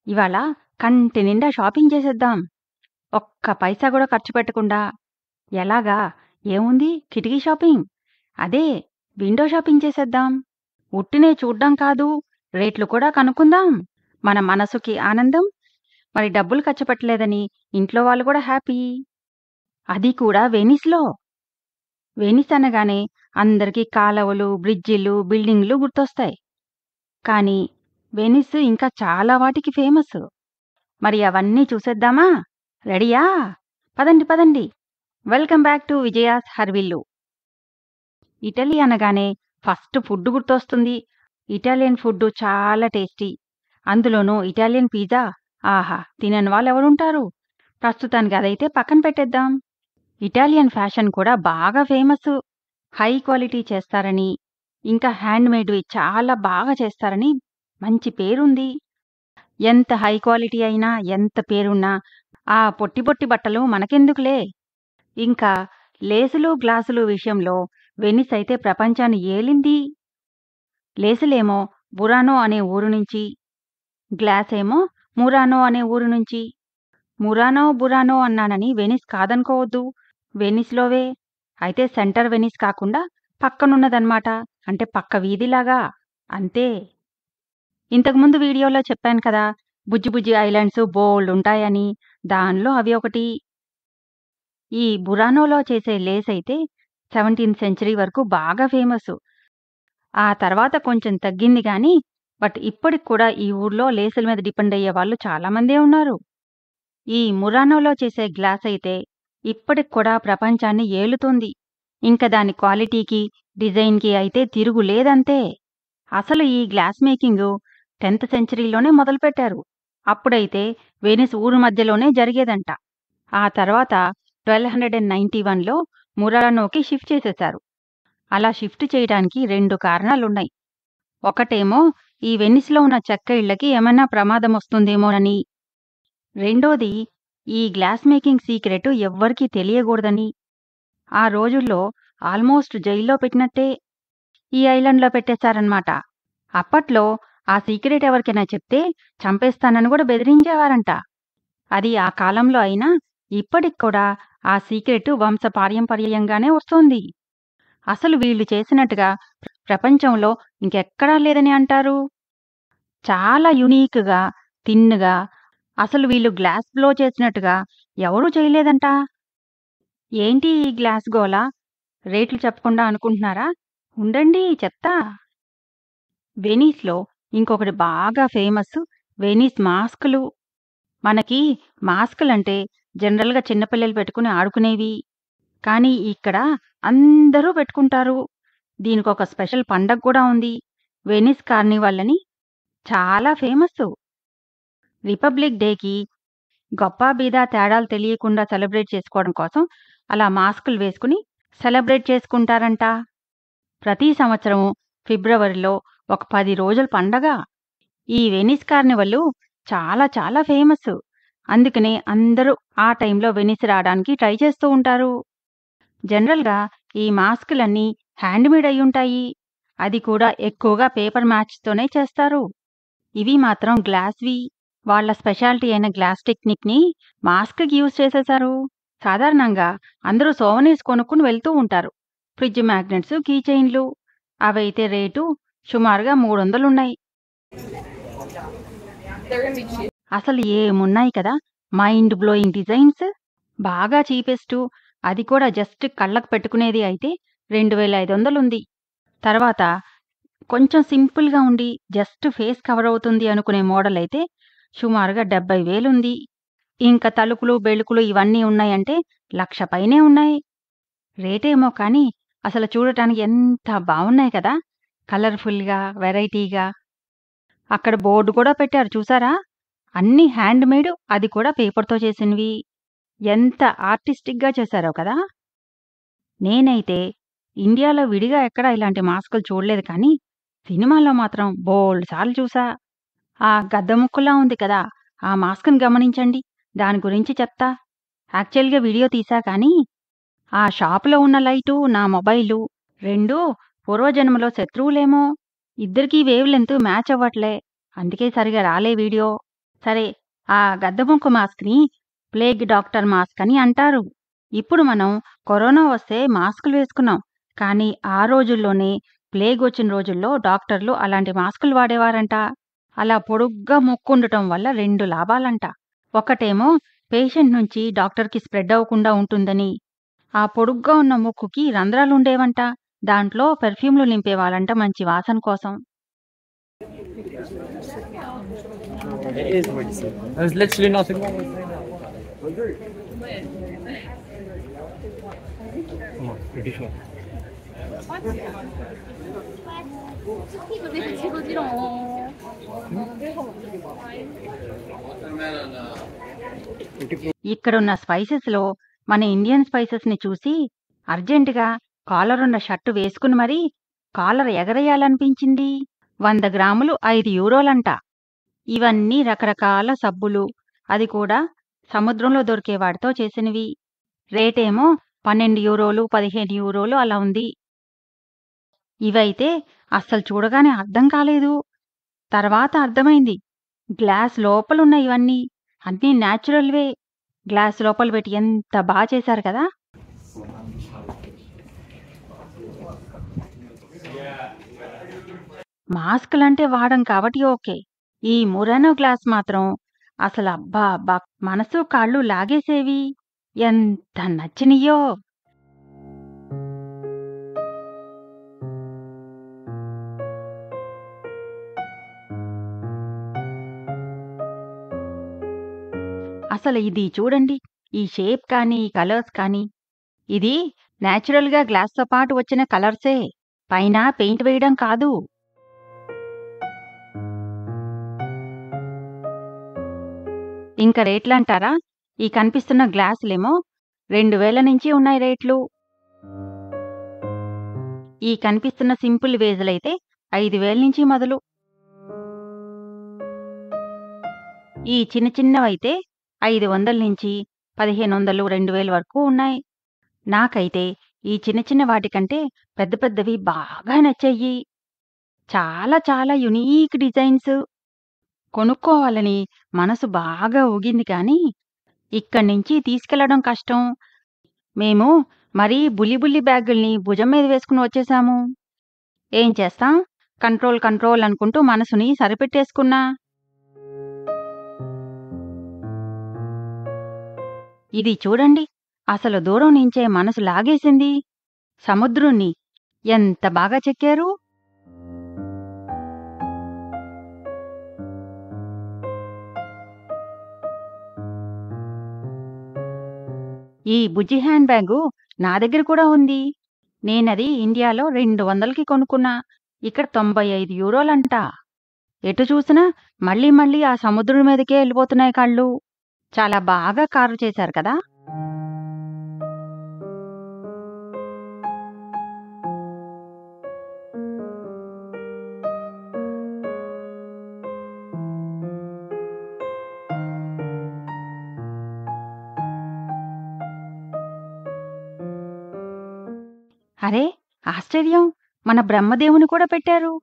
ఇవాళ కంటి నిండా షాపింగ్ చేసేద్దాం. ఒక్క పైసా గూడా ఖర్చు పెట్టకుండా. ఎలాగా? ఏముంది కిటికీ షాపింగ్. అదే విండో షాపింగ్ చేసేద్దాం. ఉట్టినే చూడ్డం కాదు, రేట్లు కూడా కనుక్కుందాం. మన మనసుకి ఆనందం, మరి డబ్బులు ఖర్చు పెట్టలేదని ఇంట్లో వాళ్ళు కూడా హ్యాపీ. అది కూడా వెనిస్‌లో. వెనిస్ అనగానే అందరికీ కాలవలు, బ్రిడ్జిలు, బిల్డింగులు గుర్తొస్తాయి. కానీ వెనిస్ ఇంకా చాలా వాటికి ఫేమస్. మరి అవన్నీ చూసేద్దామా? రెడీయా? పదండి పదండి. Welcome back to Vijaya's Harvillu. Italy అనగానే ఫస్ట్ ఫుడ్ గుర్తొస్తుంది. ఇటాలియన్ ఫుడ్ చాలా టేస్టీ. అందులోనూ ఇటాలియన్ పిజ్జా ఆహా! తినని వాళ్ళెవరుంటారు? ప్రస్తుతానికి అదైతే పక్కన పెట్టేద్దాం. ఇటాలియన్ ఫ్యాషన్ కూడా బాగా ఫేమస్. హై క్వాలిటీ చేస్తారని, ఇంకా హ్యాండ్‌మేడ్‌వి చాలా బాగా చేస్తారని మంచి పేరుంది. ఎంత హై క్వాలిటీ అయినా, ఎంత పేరున్నా ఆ పొట్టి పొట్టి బట్టలు మనకెందుకులే. ఇంకా లేసులు, గ్లాసులు విషయంలో వెనిస్ అయితే ప్రపంచాన్ని ఏలింది. లేసులేమో బురానో అనే ఊరు నుంచి, గ్లాసేమో మురానో అనే ఊరు నుంచి. మురానో, బురానో అన్నానని వెనిస్ కాదనుకోవద్దు. వెనిస్‌లోవే. అయితే సెంటర్ వెనిస్ కాకుండా పక్కనున్నదనమాట. అంటే పక్క వీధిలాగా. అంతే. ఇంతకుముందు వీడియోలో చెప్పాను కదా! బుజ్జి బుజ్జి ఐలాండ్స్ బోలెడుంటాయని. దానిలో అవి ఒకటి. ఈ బురానోలో చేసే లేస్ అయితే 17థ్ సెంచరీ వరకు బాగా ఫేమస్. ఆ తర్వాత కొంచెం తగ్గింది గానీ, బట్ ఇప్పటికి కూడా ఈ ఊర్లో లేసుల మీద డిపెండ్ అయ్యే వాళ్ళు చాలా మందే ఉన్నారు. ఈ మురానోలో చేసే గ్లాస్ అయితే ఇప్పటికి కూడా ప్రపంచాన్ని ఏలుతోంది. ఇంక దాని క్వాలిటీకి, డిజైన్‌కి అయితే తిరుగులేదంతే. అసలు ఈ గ్లాస్ మేకింగు 10థ్ సెంచరీలోనే మొదలుపెట్టారు. అప్పుడైతే వెనిస్ ఊరు మధ్యలోనే జరిగేదంట. ఆ తర్వాత 1291లో మురానోకి షిఫ్ట్ చేసేశారు. అలా షిఫ్ట్ చేయడానికి 2 కారణాలున్నాయి. ఒకటేమో ఈ వెనిస్‌లో ఉన్న చెక్క ఇళ్ళకి ఏమైనా ప్రమాదమొస్తుందేమోనని. రెండోది ఈ గ్లాస్ మేకింగ్ సీక్రెట్ ఎవ్వరికీ తెలియగూడదని. ఆ రోజుల్లో ఆల్మోస్ట్ జైల్లో పెట్టినట్టే. ఈ ఐలాండ్‌లో పెట్టేశారనమాట. అప్పట్లో ఆ సీక్రెట్ ఎవరికైనా చెప్తే చంపేస్తానని గూడా బెదిరించేవారంట. అది ఆ కాలంలో అయినా ఇప్పటికి కూడా ఆ సీక్రెట్ వంశపారంపర్యంగానే వస్తోంది. అసలు వీళ్ళు చేసినట్టుగా ప్రపంచంలో ఇంకెక్కడా లేదని అంటారు. చాలా యూనిక్‌గా, థిన్‌గా అసలు వీళ్ళు గ్లాస్ బ్లో చేసినట్టుగా ఎవరూ చేయలేదంట. ఏంటి ఈ గ్లాస్ గోల? రేట్లు చెప్పకుండా అనుకుంటున్నారా? ఉండండి చెప్తా. వెనిస్‌లో ఇంకొకటి బాగా ఫేమస్ వెనిస్ మాస్కులు. మనకి మాస్కులంటే జనరల్‌గా చిన్న పిల్లలు పెట్టుకుని ఆడుకునేవి. కానీ ఇక్కడ అందరూ పెట్టుకుంటారు. దీనికొక స్పెషల్ పండగ కూడా ఉంది. వెనిస్ కార్నివాల్ అని. చాలా ఫేమస్. రిపబ్లిక్ డేకి గొప్ప, బీద తేడాలు తెలియకుండా సెలబ్రేట్ చేసుకోవడం కోసం అలా మాస్కులు వేసుకుని సెలబ్రేట్ చేసుకుంటారంట. ప్రతి సంవత్సరం ఫిబ్రవరిలో ఒక 10 రోజుల పండగ. ఈ వెనిస్ కార్నివాల్ చాలా చాలా ఫేమస్. అందుకనే అందరూ ఆ టైంలో వెనిస్ రావడానికి ట్రై చేస్తూ ఉంటారు. జనరల్‌గా ఈ మాస్కులన్నీ హ్యాండ్‌మేడ్ అయ్యుంటాయి. అది కూడా ఎక్కువగా పేపర్ మ్యాచ్‌తోనే చేస్తారు. ఇవి మాత్రం గ్లాస్‌వి. వాళ్ళ స్పెషాలిటీ అయిన గ్లాస్ టెక్నిక్‌ని మాస్క్‌కి యూజ్ చేసేశారు. సాధారణంగా అందరూ సోవనీర్స్ కొనుక్కొని వెళ్తూ ఉంటారు. ఫ్రిడ్జ్ మ్యాగ్నెట్స్, కీ చైన్‌లు. అవైతే రేటు సుమారుగా 300 అసలు ఏమున్నాయి కదా! Mind blowing designs. బాగా చీపెస్టు. అది కూడా జస్ట్ కళ్ళకు పెట్టుకునేది అయితే 2500 ఉంది. తర్వాత కొంచెం సింపుల్‌గా ఉండి జస్ట్ ఫేస్ కవర్ అవుతుంది అనుకునే మోడల్ అయితే సుమారుగా 70,000 ఉంది. ఇంకా తలుపులు, బెళుకులు ఇవన్నీ ఉన్నాయంటే లక్ష పైనే ఉన్నాయి. రేటేమో కానీ అసలు చూడటానికి ఎంత బావున్నాయి కదా! కలర్‌ఫుల్‌గా, వెరైటీగా. అక్కడ బోర్డ్ కూడా పెట్టారు చూసారా? అన్నీ హ్యాండ్‌మేడ్ అది కూడా పేపర్‌తో చేసినవి. ఎంత ఆర్టిస్టిక్‌గా చేశారో కదా! నేనైతే ఇండియాలో విడిగా ఎక్కడా ఇలాంటి మాస్కులు చూడలేదు కానీ, సినిమాల్లో మాత్రం బోలెడు సార్లు చూసా. ఆ గద్ద ముక్కులా ఉంది కదా! ఆ మాస్క్‌ని గమనించండి. దాని గురించి చెప్తా. యాక్చువల్‌గా వీడియో తీశా కానీ, ఆ షాపులో ఉన్న లైటు, నా మొబైలు రెండూ పూర్వజన్మలో శత్రువులేమో! ఇద్దరికీ వేవ్ లెంత్ మ్యాచ్ అవ్వట్లే. అందుకే సరిగా రాలే వీడియో. సరే ఆ గద్దముక్కు మాస్క్‌ని ప్లేగ్ డాక్టర్ మాస్క్ అని అంటారు. ఇప్పుడు మనం కరోనా వస్తే మాస్కులు వేసుకున్నాం. కానీ ఆ రోజుల్లోనే ప్లేగ్ వచ్చిన రోజుల్లో డాక్టర్లు అలాంటి మాస్కులు వాడేవారంట. అలా పొడుగ్గా ముక్కుండటం వల్ల 2 లాభాలంట. ఒకటేమో పేషెంట్ నుంచి డాక్టర్‌కి స్ప్రెడ్ అవ్వకుండా ఉంటుందని. ఆ పొడుగ్గా ఉన్న ముక్కుకి రంధ్రాలుండేవంట. దాంట్లో పెర్ఫ్యూమ్‌లు నింపేవాళ్ళంట మంచి వాసన కోసం. It is medicine. There's literally nothing wrong with saying that. Come on, pretty sure. 왜 같이 거지롱. ఇక్కడున్న స్పైసెస్‌లో మన ఇండియన్ స్పైసెస్‌ని చూసి అర్జెంట్‌గా కాలరున్న షర్టు వేసుకుని మరీ కాలర్ ఎగరేయాలనిపించింది. 100 గ్రాములు 5 యూరోలంట. ఇవన్నీ రకరకాల సబ్బులు. అది కూడా సముద్రంలో దొరికే వాటితో చేసినవి. రేటేమో 12 యూరోలు, 15 యూరోలు అలా ఉంది. ఇవైతే అస్సలు చూడగానే అర్థం కాలేదు. తర్వాత అర్థమైంది. గ్లాస్ లోపలున్న ఇవన్నీ అన్నీ న్యాచురల్‌వే. గ్లాస్ లోపల పెట్టి ఎంత బా చేశారు కదా! మాస్కులంటే వాడం కాబట్టి ఓకే. ఈ మురానో గ్లాస్ మాత్రం అసలు అబ్బా! అబ్బా! మనసు, కాళ్ళు లాగేసేవి. ఎంత నచ్చినియ్యో! అసలు ఇది చూడండి. ఈ షేప్ కానీ, ఈ కలర్స్ కానీ ఇది న్యాచురల్‌గా గ్లాస్‌తో పాటు వచ్చిన కలర్సే. పైన పెయింట్ వేయడం కాదు. ఇంక రేట్లంటారా? ఈ కనిపిస్తున్న గ్లాసులేమో 2000 నుంచి ఉన్నాయి రేట్లు. ఈ కనిపిస్తున్న సింపుల్ వేజులైతే 5000 నుంచి మొదలు. ఈ చిన్న చిన్నవైతే 500 నుంచి 1500, 2000 వరకు ఉన్నాయి. నాకైతే ఈ చిన్న చిన్న వాటికంటే పెద్ద పెద్దవి బాగా నచ్చాయి. చాలా చాలా యునీక్ డిజైన్స్. కొనుక్కోవాలని మనసు బాగా ఊగింది కానీ, ఇక్కడి నుంచి తీసుకెళ్లడం కష్టం. మేము మరీ బుల్లి బుల్లి బ్యాగుల్ని భుజం మీద వేసుకుని వచ్చేశాము. ఏం చేస్తాం? కంట్రోల్ కంట్రోల్ అనుకుంటూ మనసుని సరిపెట్టేసుకున్నా. ఇది చూడండి. అసలు దూరం నుంచే మనసు లాగేసింది. సముద్రున్ని ఎంత బాగా చెక్కారు. ఈ బుజ్జి హ్యాండ్ బ్యాగు నా దగ్గర కూడా ఉంది. నేనది ఇండియాలో 200కి కొనుక్కున్నా. ఇక్కడ 95 యూరోలంట. ఎటు చూసినా మళ్ళీ మళ్ళీ ఆ సముద్రం మీదకే ఎళ్ళిపోతున్నాయి కళ్ళు. చాలా బాగా కార్వ్ చేశారు కదా! అరే! ఆశ్చర్యం! మన బ్రహ్మదేవుని కూడా పెట్టారు.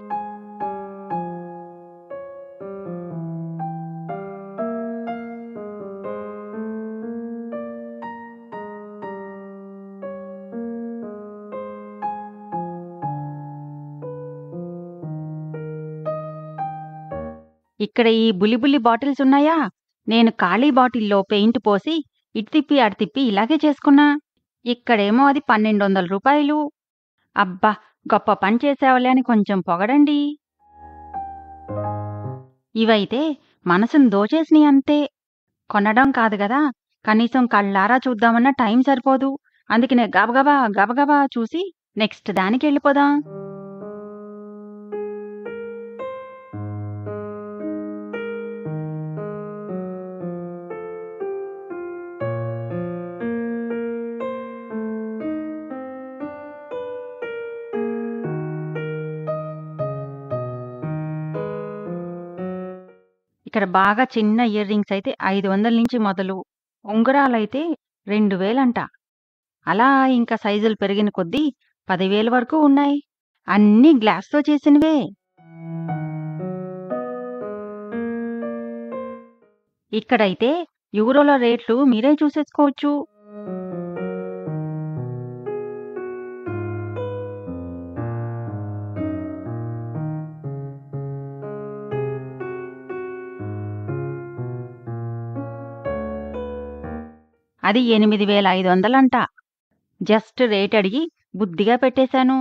ఇక్కడ ఈ బుల్లి బుల్లి బాటిల్స్ ఉన్నాయా? నేను ఖాళీ బాటిల్‌లో పెయింట్ పోసి ఇటు తిప్పి, అటు తిప్పి ఇలాగే చేసుకున్నా. ఇక్కడేమో అది 1200 రూపాయలు. అబ్బా! గొప్ప పని చేశావులే అని కొంచెం పొగడండి. ఇవైతే మనసుని దోచేసినియి అంతే. కొనడం కాదు గదా! కనీసం కళ్ళారా చూద్దామన్నా టైం సరిపోదు. అందుకనే గబగబా, గబగబా చూసి నెక్స్ట్ దానికెళ్ళిపోదాం. ఇక్కడ బాగా చిన్న ఇయర్ రింగ్స్ అయితే 500 నుంచి మొదలు. ఉంగరాలైతే 2000 అంట. అలా ఇంకా సైజులు పెరిగిన కొద్దీ 10,000 వరకు ఉన్నాయి. అన్నీ గ్లాస్‌తో చేసినవే. ఇక్కడైతే యూరోల రేట్లు మీరే చూసేసుకోవచ్చు అది ఎనిమిది వేల ఐదు వందలంట జస్ట్ రేట్ అడిగి బుద్ధిగా పెట్టేశాను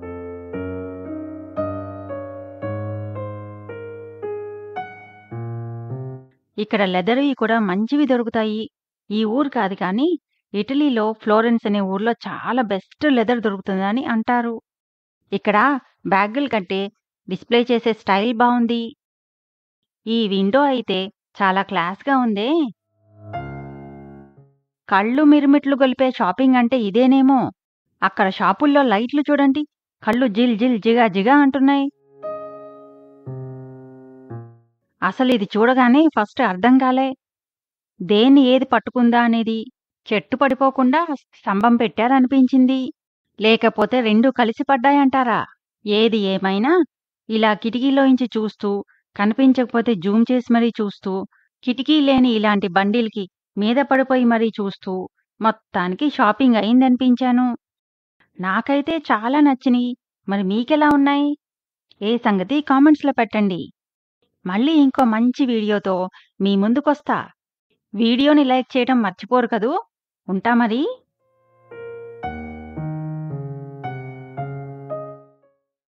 ఇక్కడ లెదర్వి కూడా మంచివి దొరుకుతాయి ఈ ఊరు కాదు కానీ ఇటలీలో ఫ్లోరెన్స్ అనే ఊర్లో చాలా బెస్ట్ లెదర్ దొరుకుతుందని అంటారు ఇక్కడ బ్యాగుల కంటే డిస్ప్లే చేసే స్టైల్ బాగుంది ఈ విండో అయితే చాలా క్లాస్గా ఉందే కళ్ళు మిరుమిట్లు గొలిపే షాపింగ్ అంటే ఇదేనేమో అక్కడ షాపుల్లో లైట్లు చూడండి కళ్ళు జిల్ జిల్ జిగా జిగా అంటున్నాయి అసలు ఇది చూడగానే ఫస్ట్ అర్థం కాలే దేన్ని ఏది పట్టుకుందా అనేది చెట్టు పడిపోకుండా స్తంభం పెట్టారనిపించింది లేకపోతే రెండు కలిసి పడ్డాయంటారా ఏది ఏమైనా ఇలా కిటికీలోంచి చూస్తూ కనిపించకపోతే జూమ్ చేసి మరీ చూస్తూ కిటికీ లేని ఇలాంటి బండిల్కి మీద పడిపోయి మరీ చూస్తూ మొత్తానికి షాపింగ్ అయిందనిపించాను నాకైతే చాలా నచ్చినాయి మరి మీకెలా ఉన్నాయి ఏ సంగతి కామెంట్స్లో పెట్టండి మళ్ళీ ఇంకో మంచి వీడియోతో మీ ముందుకొస్తా వీడియోని లైక్ చేయడం మర్చిపోరు కదూ ఉంటా మరి